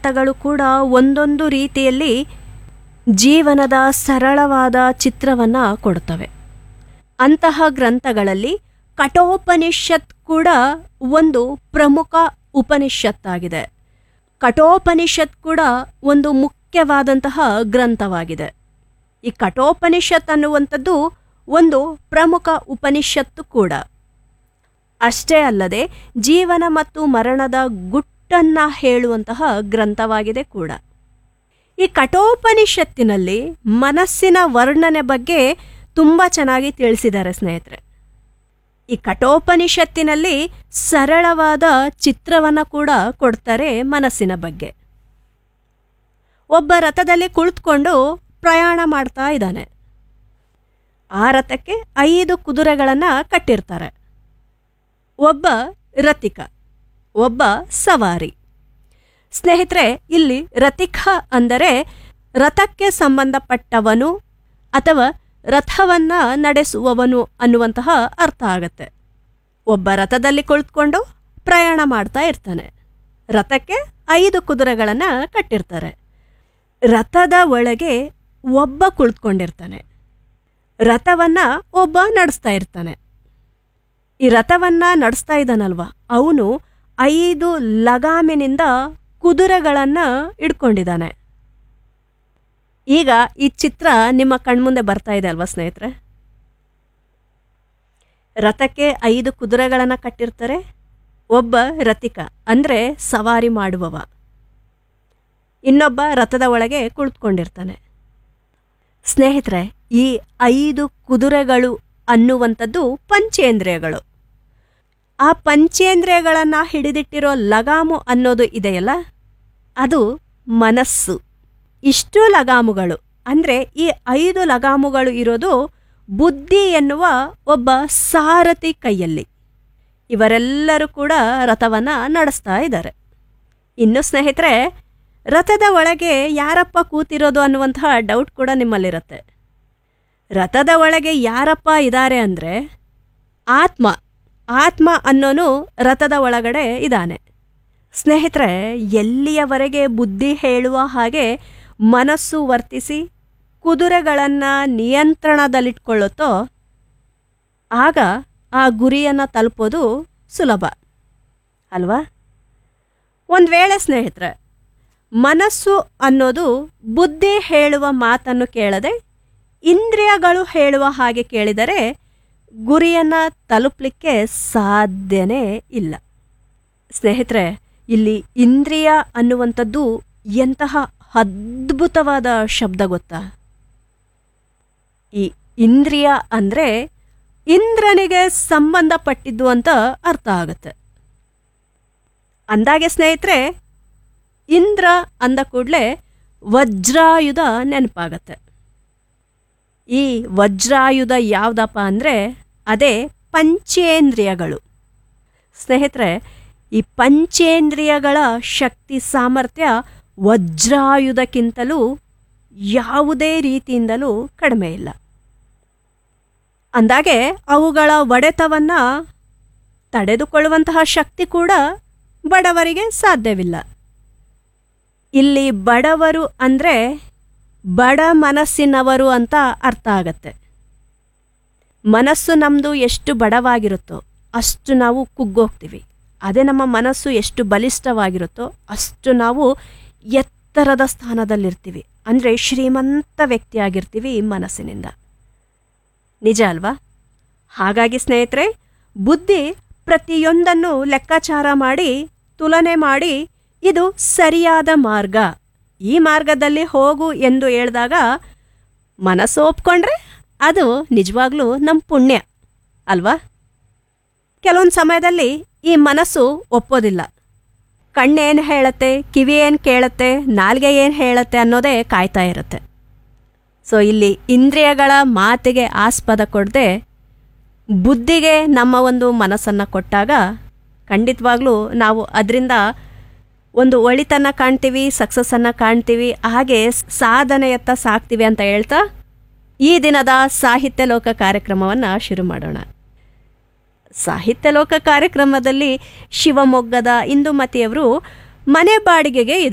ಗ್ರಂಥಗಳು ಕೂಡ ಒಂದೊಂದು ರೀತಿಯಲ್ಲಿ ಜೀವನದ ಸರಳವಾದ ಚಿತ್ರವನ್ನು ಕೊಡ್ತವೆ ಅಂತಹ ಗ್ರಂಥಗಳಲ್ಲಿ ಕಠೋಪನಿಷತ್ ಕೂಡ ಒಂದು ಪ್ರಮುಖ ಉಪನಿಷತ್ತಾಗಿದೆ ಕಠೋಪನಿಷತ್ ಕೂಡ ಒಂದು ಮುಖ್ಯವಾದಂತಹ ಗ್ರಂಥವಾಗಿದೆ ಈ ಕಠೋಪನಿಷತ್ ಅನ್ನುವಂಥದ್ದು ಒಂದು ಪ್ರಮುಖ ಉಪನಿಷತ್ತು ಕೂಡ ಅಷ್ಟೇ ಅಲ್ಲದೆ ಜೀವನ ಮತ್ತು ಮರಣದ ಗುಟ್ಟನ್ನ ಹೇಳುವಂತಹ ಗ್ರಂಥವಾಗಿದೆ ಕೂಡ ಈ ಕಠೋಪನಿಷತ್ತಿನಲ್ಲಿ ಮನಸ್ಸಿನ ವರ್ಣನೆ ಬಗ್ಗೆ ತುಂಬ ಚೆನ್ನಾಗಿ ತಿಳಿಸಿದ್ದಾರೆ ಸ್ನೇಹಿತರೆ ಈ ಕಠೋಪನಿಷತ್ತಿನಲ್ಲಿ ಸರಳವಾದ ಚಿತ್ರವನ್ನು ಕೂಡ ಕೊಡ್ತಾರೆ ಮನಸ್ಸಿನ ಬಗ್ಗೆ ಒಬ್ಬ ರಥದಲ್ಲಿ ಕುಳಿತುಕೊಂಡು ಪ್ರಯಾಣ ಮಾಡ್ತಾ ಇದ್ದಾನೆ ಆ ರಥಕ್ಕೆ ಐದು ಕುದುರೆಗಳನ್ನು ಕಟ್ಟಿರ್ತಾರೆ ಒಬ್ಬ ರತಿಕ ಒಬ್ಬ ಸವಾರಿ ಸ್ನೇಹಿತರೆ ಇಲ್ಲಿ ರತಿಕ ಅಂದರೆ ರಥಕ್ಕೆ ಸಂಬಂಧಪಟ್ಟವನು ಅಥವಾ ರಥವನ್ನ ನಡೆಸುವವನು ಅನ್ನುವಂತಹ ಅರ್ಥ ಆಗತ್ತೆ ಒಬ್ಬ ರಥದಲ್ಲಿ ಕುಳಿತುಕೊಂಡು ಪ್ರಯಾಣ ಮಾಡ್ತಾ ಇರ್ತಾನೆ ರಥಕ್ಕೆ ಐದು ಕುದುರೆಗಳನ್ನು ಕಟ್ಟಿರ್ತಾರೆ ರಥದ ಒಳಗೆ ಒಬ್ಬ ಕುಳಿತುಕೊಂಡಿರ್ತಾನೆ ರಥವನ್ನ ಒಬ್ಬ ನಡೆಸ್ತಾ ಇರ್ತಾನೆ ಈ ರಥವನ್ನ ನಡೆಸ್ತಾ ಇದ್ದಾನಲ್ವ ಅವನು ಐದು ಲಗಾಮಿನಿಂದ ಕುದುರೆಗಳನ್ನು ಇಟ್ಕೊಂಡಿದ್ದಾನೆ ಈಗ ಈ ಚಿತ್ರ ನಿಮ್ಮ ಕಣ್ಮುಂದೆ ಬರ್ತಾ ಇದೆ ಅಲ್ವಾ ಸ್ನೇಹಿತರೆ ರಥಕ್ಕೆ ಐದು ಕುದುರೆಗಳನ್ನು ಕಟ್ಟಿರ್ತಾರೆ ಒಬ್ಬ ರಥಿಕ ಅಂದರೆ ಸವಾರಿ ಮಾಡುವವ ಇನ್ನೊಬ್ಬ ರಥದ ಒಳಗೆ ಕುಳಿತುಕೊಂಡಿರ್ತಾನೆ ಸ್ನೇಹಿತರೆ ಈ ಐದು ಕುದುರೆಗಳು ಅನ್ನುವಂಥದ್ದು ಪಂಚೇಂದ್ರಿಯಗಳು ಆ ಪಂಚೇಂದ್ರಿಯಗಳನ್ನು ಹಿಡಿದಿಟ್ಟಿರೋ ಲಗಾಮು ಅನ್ನೋದು ಇದೆಯಲ್ಲ ಅದು ಮನಸ್ಸು ಇಷ್ಟು ಲಗಾಮುಗಳು ಅಂದರೆ ಈ ಐದು ಲಗಾಮುಗಳು ಇರೋದು ಬುದ್ಧಿ ಎನ್ನುವ ಒಬ್ಬ ಸಾರಥಿ ಕೈಯಲ್ಲಿ ಇವರೆಲ್ಲರೂ ಕೂಡ ರಥವನ್ನು ನಡೆಸ್ತಾ ಇದ್ದಾರೆ ಇನ್ನು ಸ್ನೇಹಿತರೆ ರಥದ ಒಳಗೆ ಯಾರಪ್ಪ ಕೂತಿರೋದು ಅನ್ನುವಂತಹ ಡೌಟ್ ಕೂಡ ನಿಮ್ಮಲ್ಲಿರುತ್ತೆ ರಥದ ಒಳಗೆ ಯಾರಪ್ಪ ಇದ್ದಾರೆ ಅಂದರೆ ಆತ್ಮ ಆತ್ಮ ಅನ್ನೋನು ರಥದ ಒಳಗಡೆ ಇದ್ದಾನೆ ಸ್ನೇಹಿತರೆ ಎಲ್ಲಿಯವರೆಗೆ ಬುದ್ಧಿ ಹೇಳುವ ಹಾಗೆ ಮನಸ್ಸು ವರ್ತಿಸಿ ಕುದುರೆಗಳನ್ನು ನಿಯಂತ್ರಣದಲ್ಲಿಟ್ಕೊಳ್ಳುತ್ತೋ ಆಗ ಆ ಗುರಿಯನ್ನು ತಲುಪೋದು ಸುಲಭ ಅಲ್ವಾ ಒಂದು ವೇಳೆ ಸ್ನೇಹಿತರೆ ಮನಸ್ಸು ಅನ್ನೋದು ಬುದ್ಧಿ ಹೇಳುವ ಮಾತನ್ನು ಕೇಳದೆ ಇಂದ್ರಿಯಗಳು ಹೇಳುವ ಹಾಗೆ ಕೇಳಿದರೆ ಗುರಿಯನ್ನು ತಲುಪಲಿಕ್ಕೆ ಸಾಧ್ಯನೇ ಇಲ್ಲ ಸ್ನೇಹಿತರೆ ಇಲ್ಲಿ ಇಂದ್ರಿಯ ಅನ್ನುವಂಥದ್ದು ಎಂತಹ ಅದ್ಭುತವಾದ ಶಬ್ದ ಗೊತ್ತಾ ಈ ಇಂದ್ರಿಯ ಅಂದರೆ ಇಂದ್ರನಿಗೆ ಸಂಬಂಧಪಟ್ಟಿದ್ದು ಅಂತ ಅರ್ಥ ಆಗುತ್ತೆ ಅಂದಾಗೆ ಸ್ನೇಹಿತರೆ ಇಂದ್ರ ಅಂದ ಕೂಡಲೇ ವಜ್ರಾಯುಧ ನೆನಪಾಗತ್ತೆ ಈ ವಜ್ರಾಯುಧ ಯಾವುದಪ್ಪ ಅಂದರೆ ಅದೇ ಪಂಚೇಂದ್ರಿಯಗಳು ಸ್ನೇಹಿತರೆ ಈ ಪಂಚೇಂದ್ರಿಯಗಳ ಶಕ್ತಿ ಸಾಮರ್ಥ್ಯ ವಜ್ರಾಯುಧಕ್ಕಿಂತಲೂ ಯಾವುದೇ ರೀತಿಯಿಂದಲೂ ಕಡಿಮೆ ಇಲ್ಲ ಅಂದಾಗೆ ಅವುಗಳ ಒಡೆತವನ್ನು ತಡೆದುಕೊಳ್ಳುವಂತಹ ಶಕ್ತಿ ಕೂಡ ಬಡವರಿಗೆ ಸಾಧ್ಯವಿಲ್ಲ ಇಲ್ಲಿ ಬಡವರು ಅಂದರೆ ಬಡ ಮನಸ್ಸಿನವರು ಅಂತ ಅರ್ಥ ಆಗತ್ತೆ ಮನಸ್ಸು ನಮ್ಮದು ಎಷ್ಟು ಬಡವಾಗಿರುತ್ತೋ ಅಷ್ಟು ನಾವು ಕುಗ್ಗೋಗ್ತೀವಿ ಅದೇ ನಮ್ಮ ಮನಸ್ಸು ಎಷ್ಟು ಬಲಿಷ್ಠವಾಗಿರುತ್ತೋ ಅಷ್ಟು ನಾವು ಎತ್ತರದ ಸ್ಥಾನದಲ್ಲಿರ್ತೀವಿ ಅಂದರೆ ಶ್ರೀಮಂತ ವ್ಯಕ್ತಿಯಾಗಿರ್ತೀವಿ ಈ ಮನಸ್ಸಿನಿಂದ ನಿಜ ಅಲ್ವಾ ಹಾಗಾಗಿ ಸ್ನೇಹಿತರೆ ಬುದ್ಧಿ ಪ್ರತಿಯೊಂದನ್ನು ಲೆಕ್ಕಾಚಾರ ಮಾಡಿ ತುಲನೆ ಮಾಡಿ ಇದು ಸರಿಯಾದ ಮಾರ್ಗ ಈ ಮಾರ್ಗದಲ್ಲಿ ಹೋಗು ಎಂದು ಹೇಳಿದಾಗ ಮನಸ್ಸು ಒಪ್ಕೊಂಡ್ರೆ ಅದು ನಿಜವಾಗ್ಲೂ ನಮ್ಮ ಪುಣ್ಯ ಅಲ್ವಾ ಕೆಲವೊಂದು ಸಮಯದಲ್ಲಿ ಈ ಮನಸ್ಸು ಒಪ್ಪೋದಿಲ್ಲ ಕಣ್ಣೇನು ಹೇಳುತ್ತೆ ಕಿವಿ ಏನು ಕೇಳುತ್ತೆ ನಾಲ್ಗೆ ಏನು ಹೇಳುತ್ತೆ ಅನ್ನೋದೇ ಕಾಯ್ತಾ ಇರುತ್ತೆ ಸೊ ಇಲ್ಲಿ ಇಂದ್ರಿಯಗಳ ಮಾತಿಗೆ ಆಸ್ಪದ ಕೊಡದೆ ಬುದ್ಧಿಗೆ ನಮ್ಮ ಒಂದು ಮನಸ್ಸನ್ನು ಕೊಟ್ಟಾಗ ಖಂಡಿತವಾಗ್ಲೂ ನಾವು ಅದರಿಂದ ಒಂದು ಒಳಿತನ್ನ ಕಾಣ್ತೀವಿ ಸಕ್ಸಸ್ಸನ್ನು ಕಾಣ್ತೀವಿ ಹಾಗೆ ಸಾಧನೆಯತ್ತ ಸಾಕ್ತೀವಿ ಅಂತ ಹೇಳ್ತಾ ಈ ದಿನದ ಸಾಹಿತ್ಯ ಲೋಕ ಕಾರ್ಯಕ್ರಮವನ್ನು ಶುರು ಮಾಡೋಣ ಸಾಹಿತ್ಯ ಲೋಕ ಕಾರ್ಯಕ್ರಮದಲ್ಲಿ ಶಿವಮೊಗ್ಗದ ಇಂದುಮತಿಯವರು ಮನೆ ಬಾಡಿಗೆಗೆ